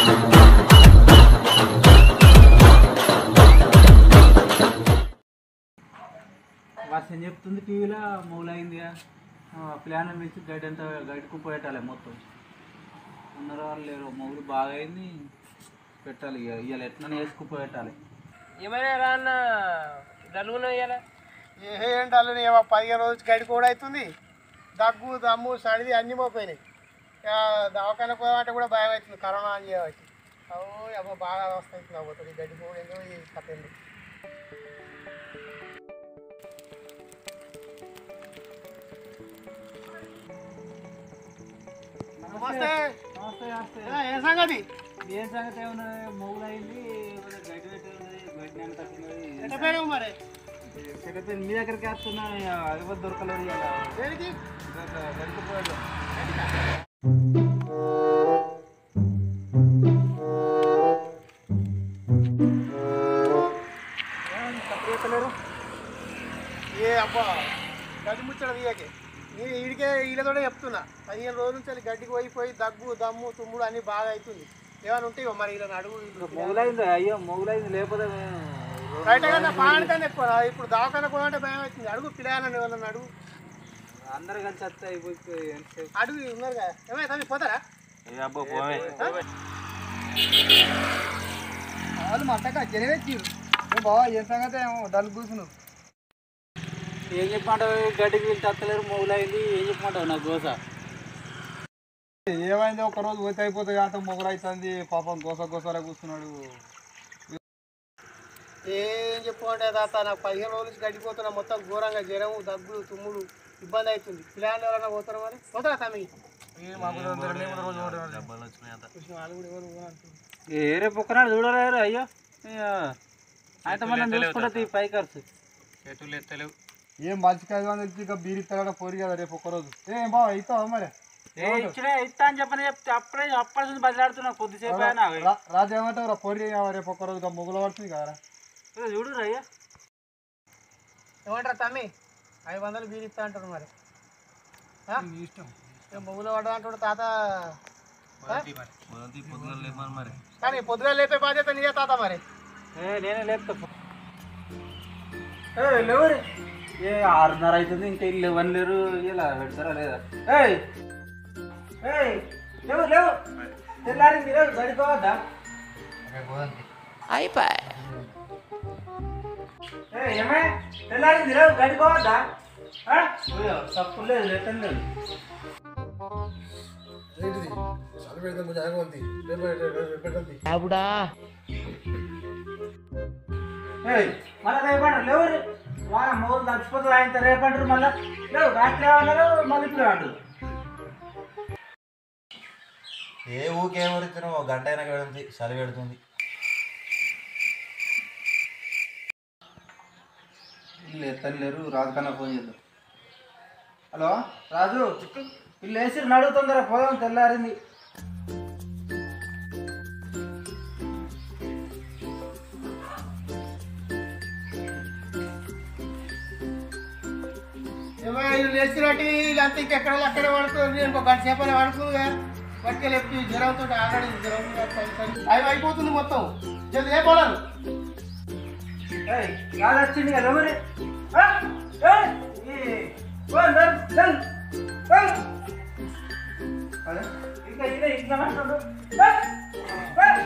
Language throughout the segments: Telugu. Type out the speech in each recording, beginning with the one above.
వర్షం చెప్తుంది టీవీలో మూలైందిగా ప్లాన్ మించి గైడ్ అంతా గైడ్కు పెట్టాలి మొత్తం ఉన్నారు వాళ్ళు లేరు మొగుడు బాగా అయింది పెట్టాలి ఇక ఇవాళ ఎట్లా వేసుకుపోయి పెట్టాలి ఏమైనా రా అన్న డల్గున్నా ఇయ్యాల ఏ ఏంటాలు ఏమో పదిహేను రోజులు గడి కూడా అవుతుంది దగ్గు దమ్ము సడిది అన్నీ పోయినాయి ఇక దవాఖాన పోయామంటే కూడా భయం అవుతుంది కరోనా అని చేయవచ్చు అవు అమ్మ బాగా అవస్థ అవుతుంది అవ్వతుంది గడ్డి కూడా ఏందో ఈ కథ ఏందో. నమస్తే నమస్తే నమస్తే ఏ, ఏ సంగతి ఏం సంగతి ఏమన్నా మొగుడు అయింది గైడ్ పెట్టినది గైడ్ నేను తట్టినది ఎట్ట పోయినావు మరి సెక్రటరీ మీ దగ్గరికి వస్తున్నా అది దొరకలేదు ఇవాళ దేనికి గడికిపోయాడు ఏ అబ్బా గడ్డి ముచ్చట తీయకే నేను ఈడికే ఈడతోనే చెప్తున్నా పదిహేను రోజుల నుంచి గడ్డికి పోయిపోయి దగ్గు దమ్ము తుమ్ముడు అన్నీ బాగా అవుతుంది ఏమైనా ఉంటాయి మరి ఇలా అడుగు మొగులైంది అయ్యో మొగులైంది లేకపోతే బయట కన్నా పాడకన్నా ఎక్కువ ఇప్పుడు దవాఖాన పోవాలంటే భయం అవుతుంది అడుగు పిల్లగాలని వాళ్ళని అడుగు అందరు కలిసి వస్తే అయిపోయి ఎంతసేపు అడుగు ఉన్నారు కదా ఏమైనా తల్లి పోతారా అబ్బో పోవే వాళ్ళు మంటగా జనవెచ్చిరు బావా ఏం సంగతి ఏమో డల్ కూర్చున్నావు ఏం చెప్పమంటావు గడ్డికి వీళ్ళు తత్తలేరు మొగులైంది ఏం చెప్పమంటావు నాకు గోస ఏమైంది ఒక రోజు పోతే అయిపోతుంది అంత మొగలు అవుతుంది పాపం గోస గోసలా కూర్చున్నాడు ఏం చెప్పుకుంటే తాత నాకు పదిహేను రోజుల నుంచి గడిపోతున్నా మొత్తం ఘోరంగా జ్వరం దగ్గులు తుమ్ముడు ఇబ్బంది అవుతుంది పిల్లలు ఎవరైనా పోతారా మరి పోతారా తమ్మి ఏ రేపు ఒక్కనాడు చూడలేరు అయ్యో అయితే మనం చూసుకుంటే పైకర్స్ ఏం మంచిగా ఐదు వందలు ఇచ్చి ఇక బీరి తగడ పోరి కదా రేపు ఒక్కరోజు ఏం బావ అవుతావా మరి ఏ ఇచ్చినా ఇస్తా అని చెప్పని చెప్తే అప్పుడే అప్పటి నుంచి బదిలాడుతున్నా కొద్దిసేపు అయినా రా- రాజు ఏమంటావు రా పోరి రేపు ఒక్కరోజు ఇక మొగలు పడుతుంది కదా చూడు అయ్యా ఏమంటారు తమ్మి ఐదు వందలు బీరి ఇస్తా అంటారు మరి ఇష్టం మొగులు పడ్డా అంటాడు తాత కానీ పొద్దుగా లేపే బాధ్యత నీదే తాత మరి ఏ నేనే లేపుతా పో. ఏ లేవరు ఏ ఆరున్నర అవుతుంది ఇంకా ఇల్లు ఇవ్వని లేరు ఇలా పెడతారా లేదా ఏయ్ ఏయ్ లేవు లేవు తెల్లారింది లేవు గడిపోవద్దా ఏ ఏమే తెల్లారింది లేవు గడిపోవద్దా ఆ? ఓయో, తప్పు లేదు లేటం లేదు ఏయ్, మళ్ళా రేపంటారు లేవు వాళ్ళ మొదలు తప్పిపోతుంది ఆయన రేపంటారు మళ్ళా లేవు రాత్రి ఏమన్నారు మళ్ళీ ఇప్పుడు అంటారు ఏ ఊకేం ఉరిస్తున్నావు గంట అయినా పెడుతుంది చలి పెడుతుంది వీళ్ళు ఎత్తని లేరు రాజు కన్నా ఫోన్ చేద్దాం హలో రాజు వీళ్ళు వేసి నడువు తొందర పోదాం తెల్లారింది లేచినట్టు వీళ్ళంతా ఇంకెక్కడ అక్కడే పడుతుంది నేను ఒక గంట సేపు పడుతుంది పట్టుకే లేపి జ్వరంతో ఆల్రెడీ జ్వరం అవి అయిపోతుంది మొత్తం జల్ది ఏ పడాలి ఏయ్, గాలి వచ్చింది కదా మరి ఆ? ఏయ్, ఈ, ఓ, నడు, నడు. ఏయ్. అదే, ఇంకా ఇదే ఇంకా మాట్లాడు ఏయ్, ఏయ్.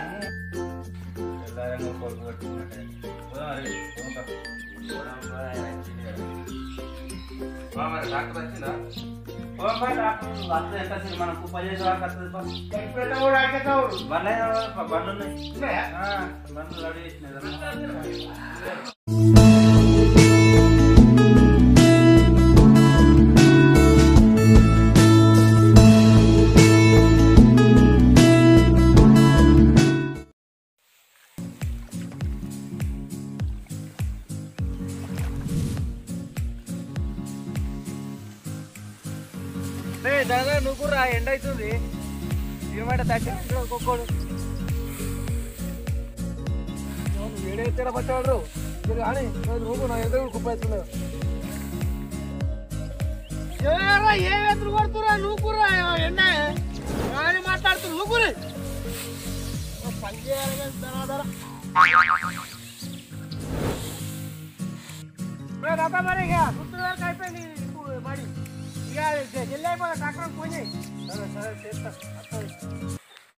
ఓ, మరి డాక్టర్ వస్తే ఎంత సేపు మనం కుప్ప చేసే వాళ్ళకి వస్తుంది పా. ఇప్పుడు కూడా ఆడుకెత్తావు బండ్లు అయినా బండ్లు ఉన్నాయి ఉన్నాయా ఆ, బండ్లు రెడీ చేసినాయి కదా. దాదా నువ్వు కూడా ఎండ అవుతుంది ఇరవై థర్టీ ఒక్కొక్కడు వేడైతే పట్టవాడు కానీ నువ్వు నా ఎదురు కుప్పేస్తున్నావు ఏ ఎదురు కొడుతురా నువ్వు కూడా ఎండ కానీ మాట్లాడుతు నువ్వు కూడా పని చేయాలి ధర రథ మరి ఇక గుర్తు వరకు అయిపోయింది ఇప్పుడు మరి ఇక జల్లి అయిపోయి డాక్టర్ ఫోన్ చేయి సరే సరే చేస్తా వస్తుంది.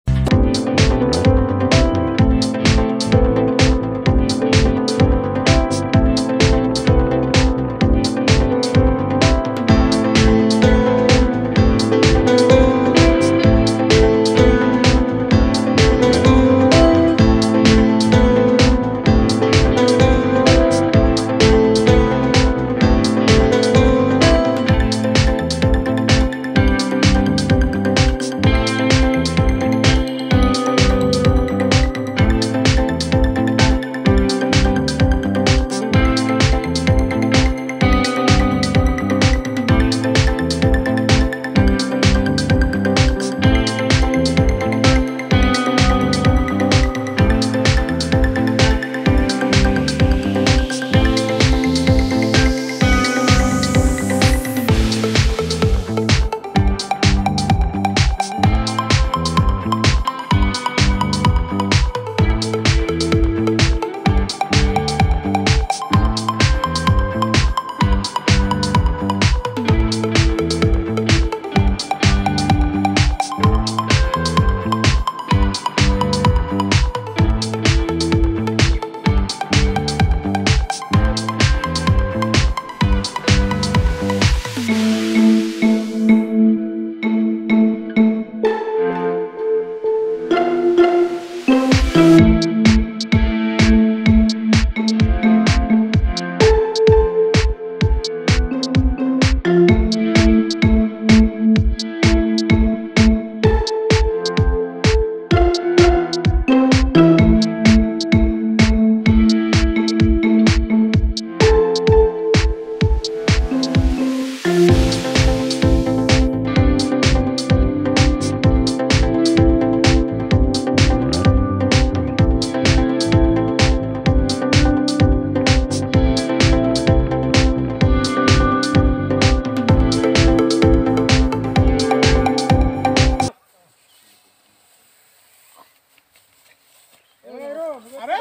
అరే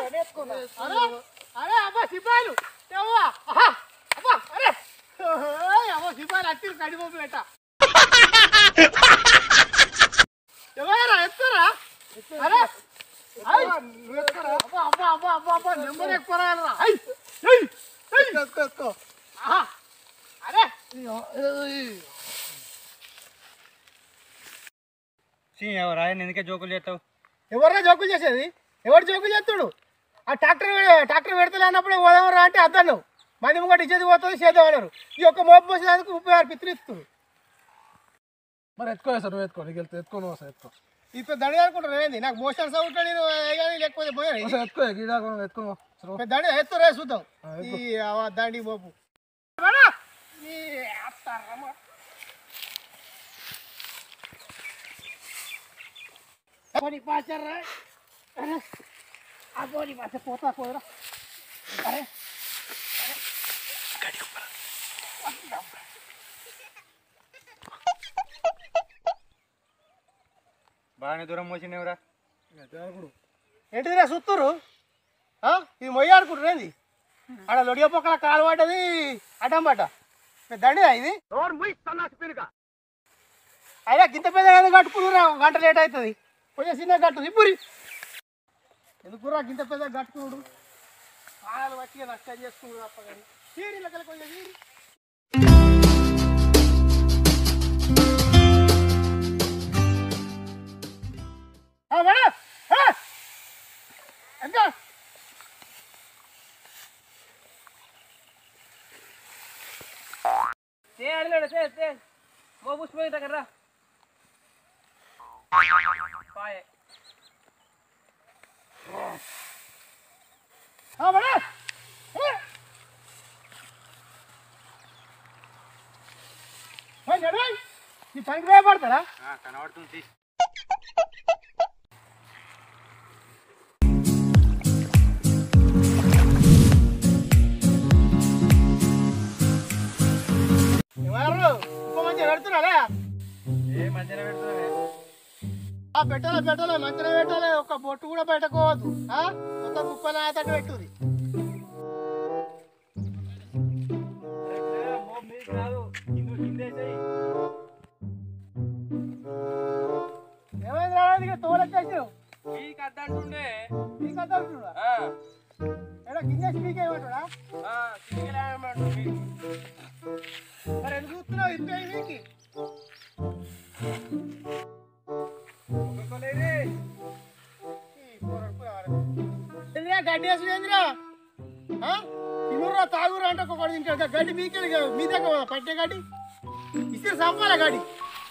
అరే అరే అబ్బా సిపాయిలు ఏవ్వా ఆహా అబ్బా అరే ఓయ్ అబ్బా సిపాయిలు అత్తిరు కడిపోపు పెట్ట ఎవరా ఎత్తురా అరే ఐ అబ్బా అబ్బా అబ్బా అబ్బా అబ్బా నెంబర్ ఎక్కువ రాయాలరా ఐ ఐ ఎత్తుకో ఎత్తుకో ఆహా అరే రాయని ఎందుకే జోకులు చేస్తావు ఎవరా జోకులు చేసేది ఎవరు జోకులు చేస్తాడు ఆ ట్రాక్టర్ ట్రాక్టర్ పెడతలే అన్నప్పుడే పోదామరా అంటే అద్దను మంది ముంగట ఇచ్చేది పోతుంది చేద్దాం అన్నారు ఈ యొక్క మోపు పోసేందుకు ముప్పై ఆరు పిత్తులు ఇస్తుంది మరి ఎత్తుకో సార్ నువ్వు ఎత్తుకో నీకు వెళ్తే ఎత్తుకో సార్ ఎత్తుకో ఇప్పుడు దండి అనుకుంటారు ఏంది నాకు మోషన్ సౌట్ నేను కానీ లేకపోతే పోయాను సార్ ఎత్తుకో గీడాకు ఎత్తుకో సరే దండి ఎత్తురే చూద్దాం ఈ ఆ దండి మోపు రానా? ఈ అత్తారమ్మ. పోనీ పాచారా అరే ఆ పోనీ పాచ పోతా పోదురా అరే బాగానే దూరం మోసినవురా ఏంటిదిరా సుత్తూరు ఆ? ఇది మొయ్య ఆడుకుంటారు ఏంది ఆడ లొడియ పక్కన కాలు పడ్డది అడ్డం పడ్డ పెద్ద దండిదా ఇది అయినా గింత పెద్ద ఏదో కట్టుకున్నారా గంట లేట్ అవుతుంది కొంచెం చిన్న కట్టు ఇప్పురి ఎందుకురా గింత పెద్ద కట్టుకున్నాడు కాలు వచ్చి నష్టం చేసుకున్నాడు అప్ప కానీ తీరి లెక్కలు కొంచెం తీరి ఆ, మేడం ఆ! ఎంత తే అడిగాడు తే తే మో పుష్పోయి దగ్గర రా పాయే ఆ, మేడం ఆ! ఓయ్, నడవండి. ఈ పనికి భయపడతారా కనబడుతుంది ఎవరు ఇంకో మంచిగా పెడుతున్నారా ఏ మధ్యలో పెడుతున్నావే ఆ పెట్టాలి పెట్టాలి మంచిగా పెట్టాలి ఒక బొట్టు కూడా పెట్టకోవద్దు ఆ? మొత్తం కుప్పని ఆయతట్టు పెట్టుది ఏమైంది రావాలి తోలెక్కేసావు ఈ కథ అంటుండే నీకు అర్థం అవుతుందా? ఆ, ఏడో కింద స్పీక్ ఏమంటాడా ఆ, శ్రీరామంటుండే. మరి ఎందుకు చూస్తున్నావు ఇంత నీకు ఏంద్రా గడ్డి వేసుడు ఏంద్రా తినురా తాగురా అంటే ఒకటి తింటాడు గడ్డి మీకే మీ దగ్గర పట్టే గడ్డి ఇస్తే సంపాల గడ్డి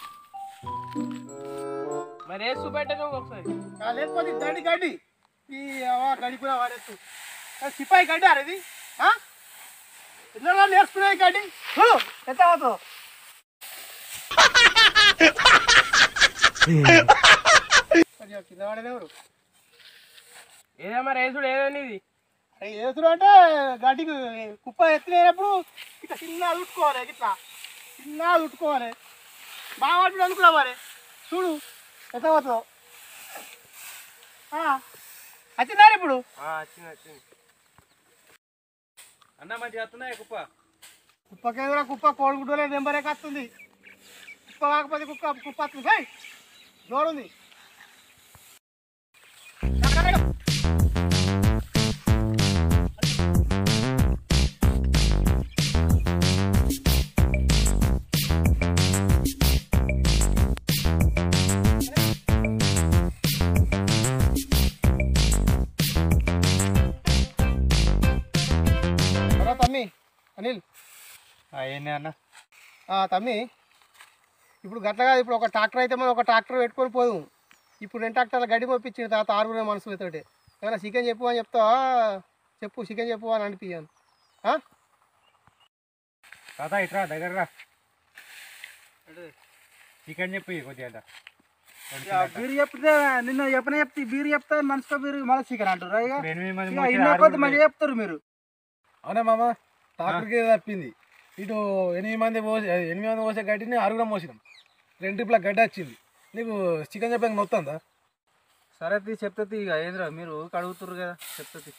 మరి వేసు పెట్టదు ఒకసారి ఆ, లేకపోతే గడ్డి గడ్డి ఈ అవా గడ్డి కూడా వాడేస్తూ ఆ, సిపాయి గడ్డి అరే ఇది ఆ? పిల్లలు నేర్చుకునేది గడ్డి చూడు ఎంత అవుతుందో మరి కింద వాడేది ఎవరు ఏదో మరి వేసుడు ఏదని ఇది అరే ఏసుడు అంటే గడ్డికి కుప్ప ఎత్తినప్పుడు ఇట్లా చిన్న అదుట్టుకోవాలి ఇట్లా చిన్న అదుట్టుకోవాలి బాగా పట్టుడు అనుకున్నా మరి చూడు ఎంత పోతుందో ఆ, వచ్చిందా ఇప్పుడు ఆ, వచ్చింది వచ్చింది అన్న మంచిగా వస్తున్నాయి కుప్ప కుప్పకేదరా కుప్ప కోడిగుడ్డలే నెంబరే కత్తుంది కుప్ప కాకపోతే కుక్క కుప్ప వస్తుంది హై! జోరుంది హలో తమ్మి అనిల్ ఏంటి అన్న ఆ, తమ్మి ఇప్పుడు గట్ల కాదు ఇప్పుడు ఒక ట్రాక్టర్ అయితే మనం ఒక ట్రాక్టర్ పెట్టుకొని పోదు ఇప్పుడు రెండు ట్రాక్టర్ల గడ్డి పంపించిన తర్వాత ఆరుగురు మనసులతోటి ఏమైనా చికెన్ చెప్పు అని చెప్తావా చెప్పు చికెన్ చెప్పు అని అనిపించాను తాత ఇట్రా దగ్గర రా చికెన్ చెప్పి కొద్దిగా బీరు చెప్తే నిన్న చెప్పనే చెప్తే బీరు చెప్తే మనసుతో బీరు మళ్ళీ చికెన్ అంటారు ఇక ఎనిమిది మంది ఇక ఇన్న కొద్ది మంచిగా చెప్తారు మీరు అవునా మామ ట్రాక్టర్కి తప్పింది ఇటు ఎనిమిది మంది పోసి ఎనిమిది మంది పోసే గడ్డిని ఆరుగురం మోసినాం రెండు ట్రిప్ల గడ్డి వచ్చింది నీకు చికెన్ చెప్పాక నొత్తందా సరే తీ చెప్తుంది ఇక ఏంద్రా మీరు కడుగుతుర్రు కదా చెప్తుంది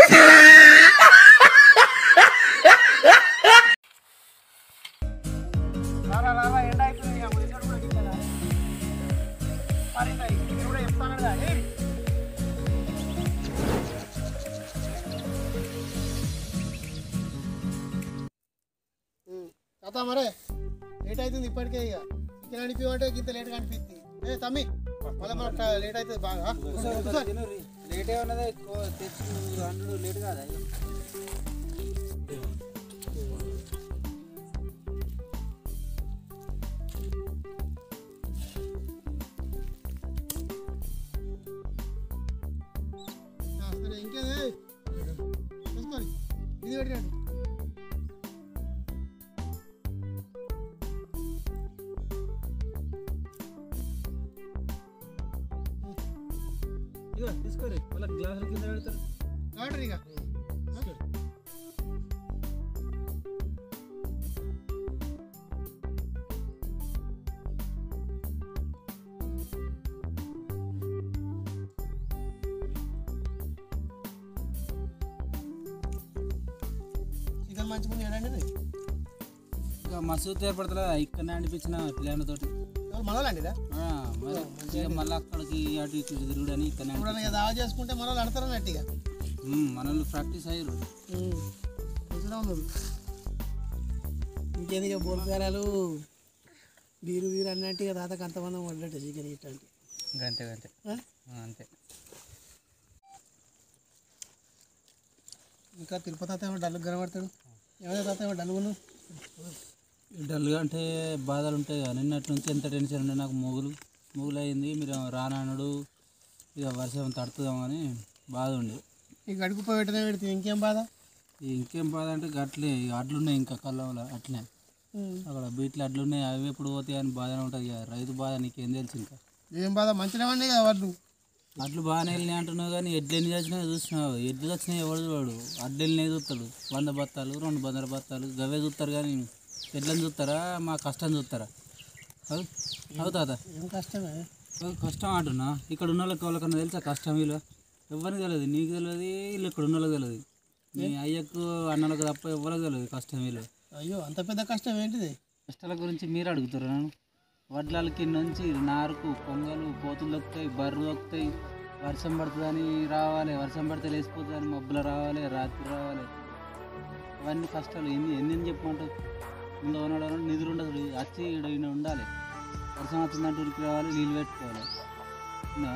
రారా రారా ఎండ అవుతుంది ఇక మన ఇంట్లో కూడా గిట్ల కాదు. మరి ఇంకా ఇది కూడా చెప్తాను కదా ఏయ్. ఉమ్, తాత మరే లేట్ అవుతుంది ఇప్పటికే ఇక చికెన్ అనిపించమంటే ఇంత లేట్గా అనిపిస్తుంది ఏ తమ్మి మళ్ళీ మనకు లేట్ అవుతుంది బాగా కూర్చో. లేట్ ఏమన్నది ఎక్కువ తెచ్చు హండ్రెడ్ లేట్ కాదా ఆ, సరే ఇంకేదే చూసుకోండి ఇది పెట్టండి ఇగో తీసుకోరి మళ్ళీ గ్లాసుల కింద పెడతారు ఆర్డర్ ఇక చికెన్ మంచిగా ఉంది ఏడండి ఇంకా మసూద్ ఏర్పడుతుందా ఇక్కడనే అనిపించిన ప్లాన్ తోటి మనోళ్ళండి ఇదా ఆ, మరి ఇక మళ్ళీ అక్కడికి అటు ఇటు తిరుగుడని ఇక్కడనే ఇప్పుడు ఇక దావా చేసుకుంటే మనోళ్ళు అడతారన్నట్టు ఇక ఉమ్, మనోళ్ళు ప్రాక్టీస్ అయ్యారు మంచిగా ఉన్నారు ఇంకేంది ఇక బోల్గారాలు బీరు బీరు అన్నట్టు ఇక తాతకు అంతమంది వండట చికెన్ ఇట్లాంటి అంతే అంతే అంతే ఇంకా తిరుపతి తాత ఏమో డల్లు కనబడతాడు ఏమైనా తాత ఏమో డల్లు ఉన్నావు డల్గా అంటే బాధలు ఉంటాయి కదా నిన్నటి నుంచి ఎంత టెన్షన్ ఉండే నాకు మొగులు మొగులు అయింది మీరు రానాడు ఇక వర్షం తడుతుందామని బాధ ఉండే ఈ గడుపు పోయి పెట్టనే పెడితే ఇంకేం బాధ ఇంకేం బాధ అంటే గట్లే ఇక అడ్లున్నాయి ఇంకా కళ్ళంలో అట్లనే అక్కడ బీట్లు అడ్లున్నాయి అవి ఎప్పుడు పోతాయి అని బాధనే ఉంటుంది కదా రైతు బాధ నీకేం తెలుసు ఇంకా ఏం బాధ మంచిగా ఉన్నాయి కదా వాళ్ళు అడ్లు బాగానే వెళ్ళినాయి అంటున్నావు కానీ ఎడ్లు ఎన్ని వచ్చినాయి చూసినావు ఎడ్లు వచ్చినాయి ఎవడు చూడు అడ్లు వెళ్ళినాయి చూస్తాడు వంద బత్తాలు రెండు వందల బత్తాలు గవే చూస్తారు కానీ ఎడ్లని చూస్తారా మా కష్టం చూస్తారా అవు అవు తాత ఏం కష్టమే అది కష్టం అంటున్నా ఇక్కడ ఉన్న వాళ్ళకి వాళ్ళకన్నా తెలుసా కష్టం వీళ్ళు ఎవరికి తెలియదు నీకు తెలియదు వీళ్ళు ఇక్కడ ఉన్న వాళ్ళకి తెలియదు మీ అయ్యకు అన్నలకు తప్ప ఎవరికి తెలియదు కష్టం వీళ్ళు అయ్యో అంత పెద్ద కష్టం ఏంటిది కష్టాల గురించి మీరు అడుగుతారు నన్ను వడ్లకి నుంచి నారుకు పొంగలు పోతులు దొక్కుతాయి బర్రు దొక్కుతాయి వర్షం పడుతుందని రావాలి వర్షం పడితే లేచిపోతుందని మబ్బులు రావాలి రాత్రి రావాలి అవన్నీ కష్టాలు ఎన్ని ఎన్ని చెప్పమంటావు ఇంట్లో ఉన్నాడు నిధులు ఉండదు వచ్చి ఈడ ఈయన ఉండాలి వర్షం వచ్చిందంటే ఉరికి రావాలి నీళ్ళు పెట్టుకోవాలి విన్నావా?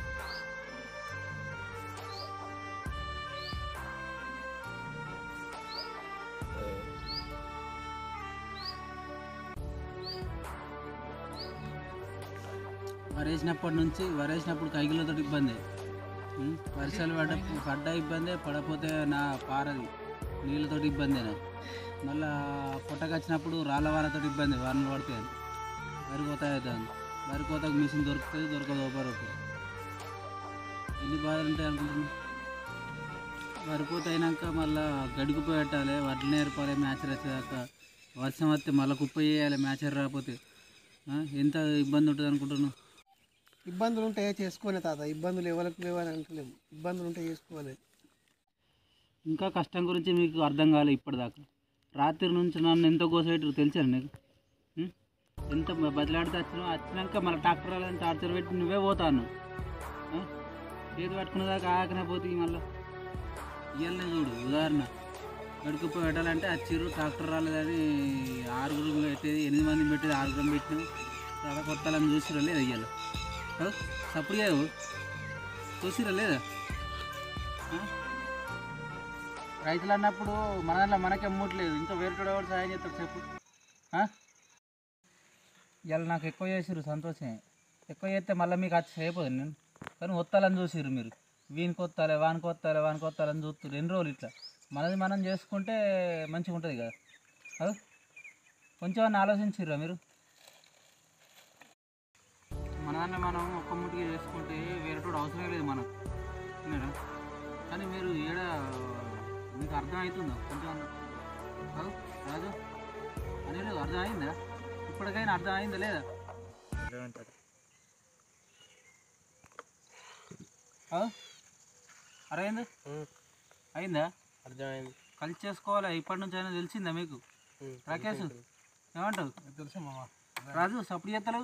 వరేసినప్పటి నుంచి వరేసినప్పుడు కైకిలతో ఇబ్బంది ఉం? వర్షాలు పడ్డ పడ్డ ఇబ్బంది పడపోతే నా పారది నీళ్ళతో ఇబ్బంది మళ్ళా పుట్టకొచ్చినప్పుడు రాళ్ళ వానతో ఇబ్బంది వానలు పడితే వరి కోత అవుతుంది వరి కోతకు మిషన్ దొరుకుతుంది దొరకదు ఒకరు ఎన్ని బాధలు ఉంటాయి అనుకుంటున్నాను వరి కోత అయినాక మళ్ళా గడి కుప్ప పెట్టాలి వడ్లు నేర్పాలి మ్యాచర్ వచ్చేదాకా వర్షం వస్తే మళ్ళీ కుప్ప చేయాలి మ్యాచర్ రాకపోతే ఆ? ఎంత ఇబ్బంది ఉంటుంది అనుకుంటున్నాను ఇబ్బందులు ఉంటే చేసుకోలే తాత ఇబ్బందులు ఎవరికి లేవని అంటలేము ఇబ్బందులు ఉంటే చేసుకోవాలి ఇంకా కష్టం గురించి మీకు అర్థం కాలే ఇప్పటిదాకా రాత్రి నుంచి నన్ను ఎంత కోసేటారు తెలిసాను నీకు ఉం? ఎంత బదిలాడితే వచ్చినా వచ్చినాక మళ్ళీ ట్రాక్టర్ వాళ్ళని టార్చర్ పెట్టి నువ్వే పోతాను చేతి పట్టుకునేదాకా ఆకనే పోతుంది మళ్ళీ ఇవ్వాలనే చూడు ఉదాహరణ గడుకుప్ప పెట్టాలంటే వచ్చిర్రు ట్రాక్టర్ రాలేదని ఆరుగురు పెట్టేది ఎనిమిది మంది పెట్టేది ఆరుగురం పెట్టినాం తర్వాత కొట్టాలని చూసిరా లేదా ఇయ్యాలి సప్పుడు చేయవు చూసిరా లేదా ఆ? రైతులు అన్నప్పుడు మన దాంట్లో మనకే అమ్మట్లేదు ఇంకా వేరే ఎవరు సాయం చేస్తారు చెప్పు ఇవాళ నాకు ఎక్కువ చేసిర్రు సంతోషమే ఎక్కువ చేస్తే మళ్ళీ మీకు వచ్చి అయిపోతుంది నేను కానీ వత్తాలని చూసిర్రు మీరు వీనికి వత్తాలే వానికి వత్తాలే వానికి వత్తాలని చూస్తారు ఎన్ని రోజులు ఇట్లా మనది మనం చేసుకుంటే మంచిగా ఉంటుంది కదా అది కొంచెం అన్న ఆలోచించిర్రా మీరు మన దాన్ని మనం ఒక్క ముట్టిగా చేసుకుంటే వేరేటోడు అవసరం లేదు మనకు విన్నారా కానీ మీరు ఏడ మీకు అర్థం అవుతుందా కొంచెం అన్న కాదు రాజు అనేది అర్థం అయిందా ఇప్పటికైనా అర్థం అయిందా లేదా కాదు అరైంది అయిందా అర్థమైంది కలిసి చేసుకోవాలి ఇప్పటి నుంచి అయినా తెలిసిందా మీకు రాకేష్ ఏమంటావు తెలుసా మామ రాజు సప్పుడు చేస్తలు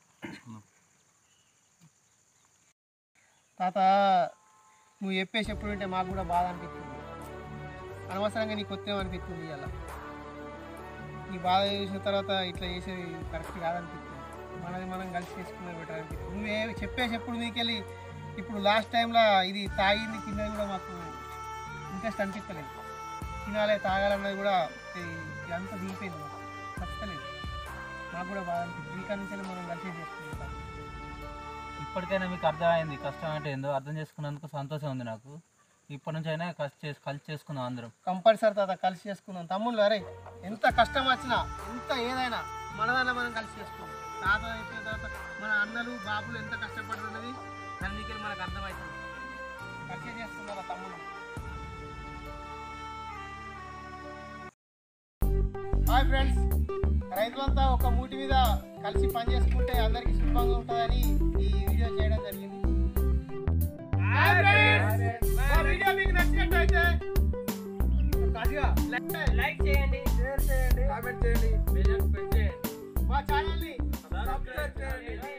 తాత నువ్వు చెప్పేసి ఎప్పుడు ఉంటే మాకు కూడా బాధ అనిపిస్తుంది అనవసరంగా నీకు కొత్తేమో అనిపిస్తుంది అలా నీ బాధ చేసిన తర్వాత ఇట్లా చేసేది కరెక్ట్ కాదనిపిస్తుంది మనది మనం కలిసి చేసుకునే బెటర్ అనిపిస్తుంది నువ్వే చెప్పేసి ఎప్పుడు మీకెళ్ళి ఇప్పుడు లాస్ట్ టైంలో ఇది తాగింది తిన్నది కూడా మాకు ఇంట్రెస్ట్ అనిపించలేదు తినాలి తాగాలన్నది కూడా ఇది- ఇదంతా దిగిపోయింది మాకు నచ్చలేదు మాకు కూడా బాధ అనిపిస్తుంది ఈ నుంచి మనం కలిసి చేసుకుంటాం ఇప్పటికైనా మీకు అర్థమైంది కష్టం అంటే ఏందో అర్థం చేసుకున్నందుకు సంతోషం ఉంది నాకు ఇప్పటి నుంచి అయినా కలిసి చేసి కలిసి చేసుకుందాం అందరం కంపల్సరీ తాత కలిసి చేసుకున్నాం తమ్ముళ్ళు అరే ఎంత కష్టం వచ్చినా ఎంత ఏదైనా మనదాన్ని మనం కలిసి చేసుకున్నాం తాత అయిపోయిన తర్వాత మన అన్నలు బాబులు ఎంత కష్టపడుతున్నది దాని నీకెళ్ళి మనకు అర్థమవుతుంది కలిసి చేసుకున్నారా తమ్ముడు హాయ్ ఫ్రెండ్స్ రైతులంతా ఒక మూటి మీద కలిసి పని చేసుకుంటే అందరికీ సులభంగా ఉంటుందని ఈ వీడియో చేయడం జరిగింది హాయ్ ఫ్రెండ్స్ మా వీడియో మీకు నచ్చినట్టయితే లైక్ చేయండి షేర్ చేయండి కామెంట్ చేయండి బెల్ ఐకాన్ ప్రెస్ చేయండి మా ఛానల్ని సబ్స్క్రైబ్ చేయండి